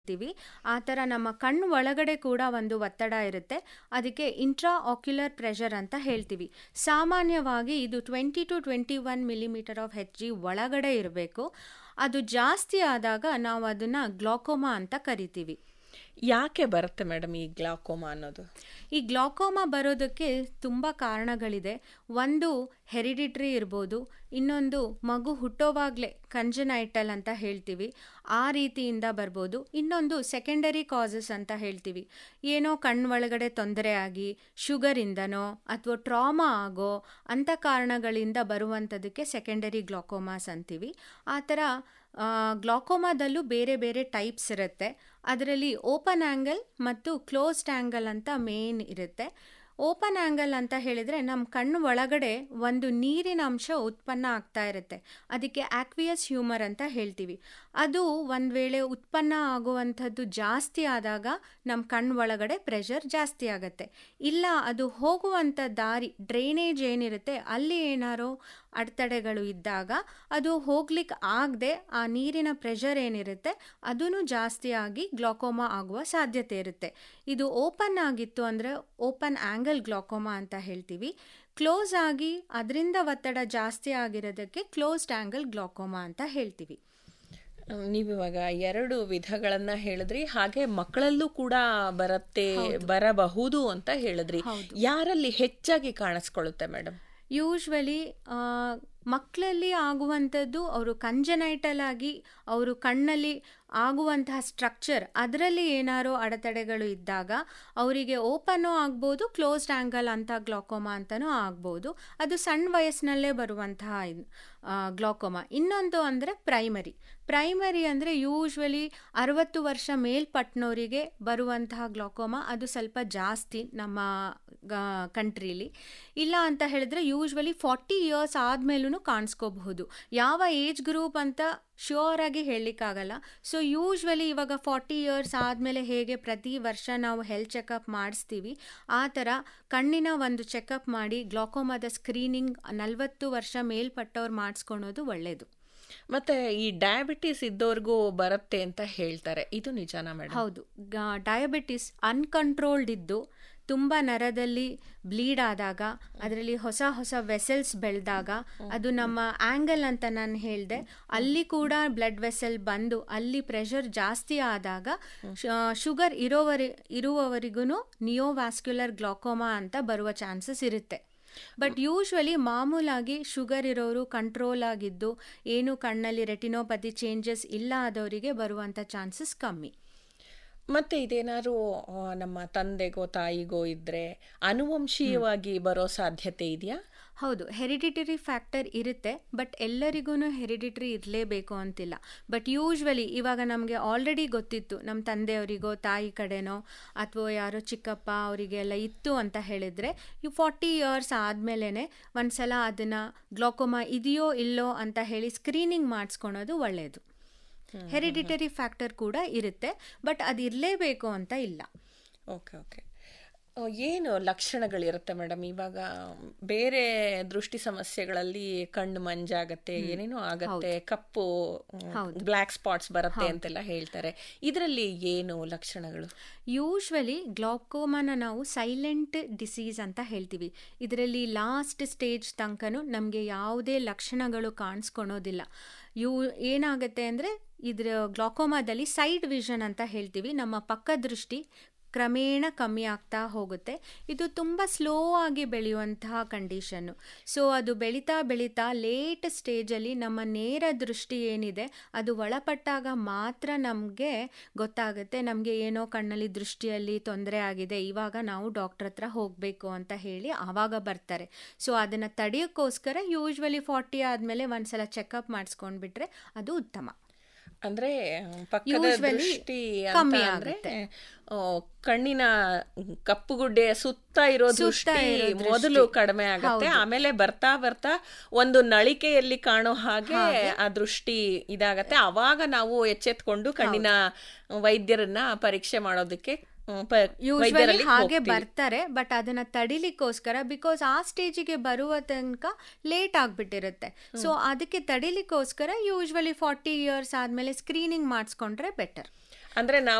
ತೀವಿ ಆ ಥರ ನಮ್ಮ ಕಣ್ಣು ಒಳಗಡೆ ಕೂಡ ಒಂದು ಒತ್ತಡ ಇರುತ್ತೆ ಅದಕ್ಕೆ ಇಂಟ್ರಾ ಆಕ್ಯುಲರ್ ಪ್ರೆಷರ್ ಅಂತ ಹೇಳ್ತೀವಿ ಸಾಮಾನ್ಯವಾಗಿ ಇದು twenty two twenty one millimetre of H G ಒಳಗಡೆ ಇರಬೇಕು ಅದು ಜಾಸ್ತಿ ಆದಾಗ ನಾವು ಅದನ್ನು ಗ್ಲಾಕೋಮಾ ಅಂತ ಕರಿತೀವಿ ಯಾಕೆ ಬರುತ್ತೆ ಮೇಡಮ್ ಈ ಗ್ಲಾಕೋಮಾ ಅನ್ನೋದು ಈ ಗ್ಲಾಕೋಮಾ ಬರೋದಕ್ಕೆ ತುಂಬ ಕಾರಣಗಳಿದೆ ಒಂದು ಹೆರಿಡಿಟ್ರಿ ಇರ್ಬೋದು ಇನ್ನೊಂದು ಮಗು ಹುಟ್ಟೋವಾಗಲೇ ಕಂಜನೈಟಲ್ ಅಂತ ಹೇಳ್ತೀವಿ ಆ ರೀತಿಯಿಂದ ಬರ್ಬೋದು ಇನ್ನೊಂದು ಸೆಕೆಂಡರಿ ಕಾಸಸ್ ಅಂತ ಹೇಳ್ತೀವಿ ಏನೋ ಕಣ್ಣು ಒಳಗಡೆ ತೊಂದರೆ ಆಗಿ ಶುಗರಿಂದನೋ ಅಥವಾ ಟ್ರಾಮಾ ಆಗೋ ಅಂಥ ಕಾರಣಗಳಿಂದ ಬರುವಂಥದ್ದಕ್ಕೆ ಸೆಕೆಂಡರಿ ಗ್ಲಾಕೋಮಾಸ್ ಅಂತೀವಿ ಆ ಥರ ಗ್ಲಾಕೋಮಾದಲ್ಲೂ ಬೇರೆ ಬೇರೆ ಟೈಪ್ಸ್ ಇರುತ್ತೆ ಅದರಲ್ಲಿ ಓಪನ್ ಆ್ಯಂಗಲ್ ಮತ್ತು ಕ್ಲೋಸ್ಡ್ ಆ್ಯಂಗಲ್ ಅಂತ ಮೇನ್ ಇರುತ್ತೆ ಓಪನ್ ಆ್ಯಂಗಲ್ ಅಂತ ಹೇಳಿದರೆ ನಮ್ಮ ಕಣ್ಣು ಒಳಗಡೆ ಒಂದು ನೀರಿನ ಅಂಶ ಉತ್ಪನ್ನ ಆಗ್ತಾ ಇರುತ್ತೆ ಅದಕ್ಕೆ ಆಕ್ವಿಯಸ್ ಹ್ಯೂಮರ್ ಅಂತ ಹೇಳ್ತೀವಿ ಅದು ಒಂದು ವೇಳೆ ಉತ್ಪನ್ನ ಆಗುವಂಥದ್ದು ಜಾಸ್ತಿ ಆದಾಗ ನಮ್ಮ ಕಣ್ಣು ಒಳಗಡೆ ಪ್ರೆಷರ್ ಜಾಸ್ತಿ ಆಗುತ್ತೆ ಇಲ್ಲ ಅದು ಹೋಗುವಂಥ ದಾರಿ ಡ್ರೈನೇಜ್ ಏನಿರುತ್ತೆ ಅಲ್ಲಿ ಏನಾರೋ ಅಡೆತಡೆಗಳು ಇದ್ದಾಗ ಅದು ಹೋಗ್ಲಿಕ್ಕೆ ಆಗದೆ ಆ ನೀರಿನ ಪ್ರೆಷರ್ ಏನಿರುತ್ತೆ ಅದೂ ಜಾಸ್ತಿ ಆಗಿ ಗ್ಲಾಕೋಮಾ ಆಗುವ ಸಾಧ್ಯತೆ ಇರುತ್ತೆ ಇದು ಓಪನ್ ಆಗಿತ್ತು ಅಂದರೆ ಓಪನ್ ಆ್ಯಂಗಲ್ ಗ್ಲಾಕೋಮಾ ಅಂತ ಹೇಳ್ತೀವಿ ಕ್ಲೋಸ್ ಆಗಿ ಅದರಿಂದ ಒತ್ತಡ ಜಾಸ್ತಿ ಆಗಿರೋದಕ್ಕೆ ಕ್ಲೋಸ್ಡ್ ಆ್ಯಂಗಲ್ ಗ್ಲಾಕೋಮಾ ಅಂತ ಹೇಳ್ತೀವಿ ನೀವಿವಾಗ ಎರಡು ವಿಧಗಳನ್ನ ಹೇಳಿದ್ರಿ ಹಾಗೆ ಮಕ್ಕಳಲ್ಲೂ ಕೂಡ ಬರುತ್ತೆ ಬರಬಹುದು ಅಂತ ಹೇಳಿದ್ರಿ ಯಾರಲ್ಲಿ ಹೆಚ್ಚಾಗಿ ಕಾಣಿಸ್ಕೊಳ್ಳುತ್ತೆ ಮೇಡಮ್ ಯೂಶ್ವಲಿ ಮಕ್ಕಳಲ್ಲಿ ಆಗುವಂಥದ್ದು ಅವರು ಕಂಜನೈಟಲ್ ಆಗಿ ಅವರು ಕಣ್ಣಲ್ಲಿ ಆಗುವಂತಹ ಸ್ಟ್ರಕ್ಚರ್ ಅದರಲ್ಲಿ ಏನಾರೋ ಅಡೆತಡೆಗಳು ಇದ್ದಾಗ ಅವರಿಗೆ ಓಪನ್ನೂ ಆಗ್ಬೋದು ಕ್ಲೋಸ್ಡ್ ಆ್ಯಂಗಲ್ ಅಂತ ಗ್ಲಾಕೋಮಾ ಅಂತಲೂ ಆಗ್ಬೋದು ಅದು ಸಣ್ಣ ವಯಸ್ಸಿನಲ್ಲೇ ಬರುವಂತಹ ಗ್ಲಾಕೋಮಾ ಇನ್ನೊಂದು ಅಂದರೆ ಪ್ರೈಮರಿ ಪ್ರೈಮರಿ ಅಂದರೆ ಯೂಶ್ವಲಿ ಅರವತ್ತು ವರ್ಷ ಮೇಲ್ಪಟ್ಟನವರಿಗೆ ಬರುವಂತಹ ಗ್ಲಾಕೋಮಾ ಅದು ಸ್ವಲ್ಪ ಜಾಸ್ತಿ ನಮ್ಮ ಕಂಟ್ರೀಲಿ ಇಲ್ಲ ಅಂತ ಹೇಳಿದ್ರೆ ಯೂಶ್ವಲಿ ಫಾರ್ಟಿ ಇಯರ್ಸ್ ಆದಮೇಲೂ ಕಾಣಿಸ್ಕೋಬಹುದು ಯಾವ ಏಜ್ ಗ್ರೂಪ್ ಅಂತ ಶ್ಯೂರ್ ಆಗಿ ಹೇಳಲಿಕ್ಕಾಗಲ್ಲ ಸೊ ಯೂಶ್ವಲಿ ಇವಾಗ ಫಾರ್ಟಿ ಇಯರ್ಸ್ ಆದಮೇಲೆ ಹೇಗೆ ಪ್ರತಿ ವರ್ಷ ನಾವು ಹೆಲ್ತ್ ಚೆಕಪ್ ಮಾಡಿಸ್ತೀವಿ ಆ ಥರ ಕಣ್ಣಿನ ಒಂದು ಚೆಕಪ್ ಮಾಡಿ ಗ್ಲಾಕೋಮಾದ ಸ್ಕ್ರೀನಿಂಗ್ ನಲವತ್ತು ವರ್ಷ ಮೇಲ್ಪಟ್ಟವ್ರು ಮಾಡಿಸ್ಕೊಳೋದು ಒಳ್ಳೆಯದು ಮತ್ತೆ ಈ ಡಯಾಬಿಟಿಸ್ ಇದ್ದವ್ರಿಗೂ ಬರುತ್ತೆ ಅಂತ ಹೇಳ್ತಾರೆ ಇದು ನಿಜಾನ ಮೇಡಮ್ ಹೌದು ಡಯಾಬಿಟಿಸ್ ಅನ್ಕಂಟ್ರೋಲ್ಡ್ ಇದ್ದು ತುಂಬ ನರದಲ್ಲಿ ಬ್ಲೀಡ್ ಆದಾಗ ಅದರಲ್ಲಿ ಹೊಸ ಹೊಸ ವೆಸಲ್ಸ್ ಬೆಳೆದಾಗ ಅದು ನಮ್ಮ ಆ್ಯಂಗಲ್ ಅಂತ ನಾನು ಹೇಳಿದೆ ಅಲ್ಲಿ ಕೂಡ ಬ್ಲಡ್ ವೆಸಲ್ ಬಂದು ಅಲ್ಲಿ ಪ್ರೆಷರ್ ಜಾಸ್ತಿ ಆದಾಗ ಶುಗರ್ ಇರೋವರಿ ಇರುವವರಿಗೂ ನಿಯೋವ್ಯಾಸ್ಕ್ಯುಲರ್ ಗ್ಲಾಕೋಮಾ ಅಂತ ಬರುವ ಚಾನ್ಸಸ್ ಇರುತ್ತೆ ಬಟ್ ಯೂಶ್ವಲಿ ಮಾಮೂಲಾಗಿ ಶುಗರ್ ಇರೋರು ಕಂಟ್ರೋಲ್ ಆಗಿದ್ದು ಏನು ಕಣ್ಣಲ್ಲಿ ರೆಟಿನೋಪತಿ ಚೇಂಜಸ್ ಇಲ್ಲ ಆದವರಿಗೆ ಬರುವಂಥ ಚಾನ್ಸಸ್ ಕಮ್ಮಿ ಮತ್ತೆ ಇದೇನಾದ್ರು ನಮ್ಮ ತಂದೆಗೋ ತಾಯಿಗೋ ಇದ್ರೆ ಅನುವಂಶೀಯವಾಗಿ ಬರೋ ಸಾಧ್ಯತೆ ಇದೆಯಾ ಹೌದು ಹೆರಿಡಿಟರಿ ಫ್ಯಾಕ್ಟರ್ ಇರುತ್ತೆ ಬಟ್ ಎಲ್ಲರಿಗೂ ಹೆರಿಡಿಟರಿ ಇರಲೇಬೇಕು ಅಂತಿಲ್ಲ ಬಟ್ ಯೂಶ್ವಲಿ ಇವಾಗ ನಮಗೆ ಆಲ್ರೆಡಿ ಗೊತ್ತಿತ್ತು ನಮ್ಮ ತಂದೆಯವರಿಗೋ ತಾಯಿ ಕಡೆನೋ ಅಥವಾ ಯಾರೋ ಚಿಕ್ಕಪ್ಪ ಅವರಿಗೆಲ್ಲ ಇತ್ತು ಅಂತ ಹೇಳಿದರೆ ಈ ಫಾರ್ಟಿ ಇಯರ್ಸ್ ಆದಮೇಲೆ ಒಂದು ಸಲ ಅದನ್ನು ಗ್ಲಾಕೋಮಾ ಇದೆಯೋ ಇಲ್ಲೋ ಅಂತ ಹೇಳಿ ಸ್ಕ್ರೀನಿಂಗ್ ಮಾಡಿಸ್ಕೊಳೋದು ಒಳ್ಳೆಯದು ಹೆರಿಡಿಟರಿ ಫ್ಯಾಕ್ಟರ್ ಕೂಡ ಇರುತ್ತೆ ಬಟ್ ಅದು ಇರಲೇಬೇಕು ಅಂತ ಇಲ್ಲ ಓಕೆ ಓಕೆ ಏನು ಲಕ್ಷಣಗಳಿರುತ್ತೆ ಮೇಡಮ್ ಇವಾಗ ಬೇರೆ ದೃಷ್ಟಿ ಸಮಸ್ಯೆಗಳಲ್ಲಿ ಕಣ್ಣು ಮಂಜಾಗತ್ತೆ ಏನೇನೋ ಆಗತ್ತೆ ಕಪ್ಪು ಬ್ಲ್ಯಾಕ್ ಸ್ಪಾಟ್ಸ್ ಬರುತ್ತೆ ಅಂತೆಲ್ಲ ಹೇಳ್ತಾರೆ ಇದರಲ್ಲಿ ಏನು ಲಕ್ಷಣಗಳು ಯೂಶ್ವಲಿ ಗ್ಲಾಕೋಮಾನ ನಾವು ಸೈಲೆಂಟ್ ಡಿಸೀಸ್ ಅಂತ ಹೇಳ್ತೀವಿ ಇದರಲ್ಲಿ ಲಾಸ್ಟ್ ಸ್ಟೇಜ್ ತನಕನೂ ನಮಗೆ ಯಾವುದೇ ಲಕ್ಷಣಗಳು ಕಾಣಿಸ್ಕೊಳೋದಿಲ್ಲ ಇವು ಏನಾಗುತ್ತೆ ಅಂದರೆ ಇದರ ಗ್ಲಾಕೋಮಾದಲ್ಲಿ ಸೈಡ್ ವಿಷನ್ ಅಂತ ಹೇಳ್ತೀವಿ ನಮ್ಮ ಪಕ್ಕ ದೃಷ್ಟಿ ಕ್ರಮೇಣ ಕಮ್ಮಿ ಆಗ್ತಾ ಹೋಗುತ್ತೆ ಇದು ತುಂಬ ಸ್ಲೋ ಆಗಿ ಬೆಳೆಯುವಂತಹ ಕಂಡೀಷನ್ನು ಸೊ ಅದು ಬೆಳೀತಾ ಬೆಳೀತಾ ಲೇಟ್ ಸ್ಟೇಜಲ್ಲಿ ನಮ್ಮ ನೇರ ದೃಷ್ಟಿ ಏನಿದೆ ಅದು ಒಳಪಟ್ಟಾಗ ಮಾತ್ರ ನಮಗೆ ಗೊತ್ತಾಗುತ್ತೆ ನಮಗೆ ಏನೋ ಕಣ್ಣಲ್ಲಿ ದೃಷ್ಟಿಯಲ್ಲಿ ತೊಂದರೆ ಆಗಿದೆ ಇವಾಗ ನಾವು ಡಾಕ್ಟ್ರ್ ಹತ್ರ ಹೋಗಬೇಕು ಅಂತ ಹೇಳಿ ಆವಾಗ ಬರ್ತಾರೆ ಸೊ ಅದನ್ನು ತಡೆಯೋಕ್ಕೋಸ್ಕರ ಯೂಶ್ವಲಿ ಫಾರ್ಟಿ ಆದಮೇಲೆ ಒಂದ್ಸಲ ಚೆಕಪ್ ಮಾಡಿಸ್ಕೊಂಡ್ಬಿಟ್ರೆ ಅದು ಉತ್ತಮ ಅಂದ್ರೆ ಪಕ್ಕದ ದೃಷ್ಟಿ ಅಂತ ಅಂದ್ರೆ ಕಣ್ಣಿನ ಕಪ್ಪುಗುಡ್ಡೆಯ ಸುತ್ತ ಇರೋ ದೃಷ್ಟಿ ಮೊದಲು ಕಡಿಮೆ ಆಗುತ್ತೆ ಆಮೇಲೆ ಬರ್ತಾ ಬರ್ತಾ ಒಂದು ನಳಿಕೆಯಲ್ಲಿ ಕಾಣೋ ಹಾಗೆ ಆ ದೃಷ್ಟಿ ಇದಾಗತ್ತೆ ಅವಾಗ ನಾವು ಎಚ್ಚೆತ್ಕೊಂಡು ಕಣ್ಣಿನ ವೈದ್ಯರನ್ನ ಪರೀಕ್ಷೆ ಮಾಡೋದಕ್ಕೆ ಯೂಶ್ವಲಿ ಹಾಗೆ ಬರ್ತಾರೆ ಬಟ್ ಅದನ್ನ ತಡಿಲಿಕ್ಕೋಸ್ಕರ ಬಿಕಾಸ್ ಆ ಸ್ಟೇಜಿಗೆ ಬರುವ ತನಕ ಲೇಟ್ ಆಗ್ಬಿಟ್ಟಿರುತ್ತೆ ಸೊ ಅದಕ್ಕೆ ತಡಿಲಿಕ್ಕೋಸ್ಕರ ಯೂಶ್ವಲಿ ಫಾರ್ಟಿ ಇಯರ್ಸ್ ಆದ್ಮೇಲೆ ಸ್ಕ್ರೀನಿಂಗ್ ಮಾಡಿಸ್ಕೊಂಡ್ರೆ ಬೆಟರ್ ಅಂದ್ರೆ ನಾವು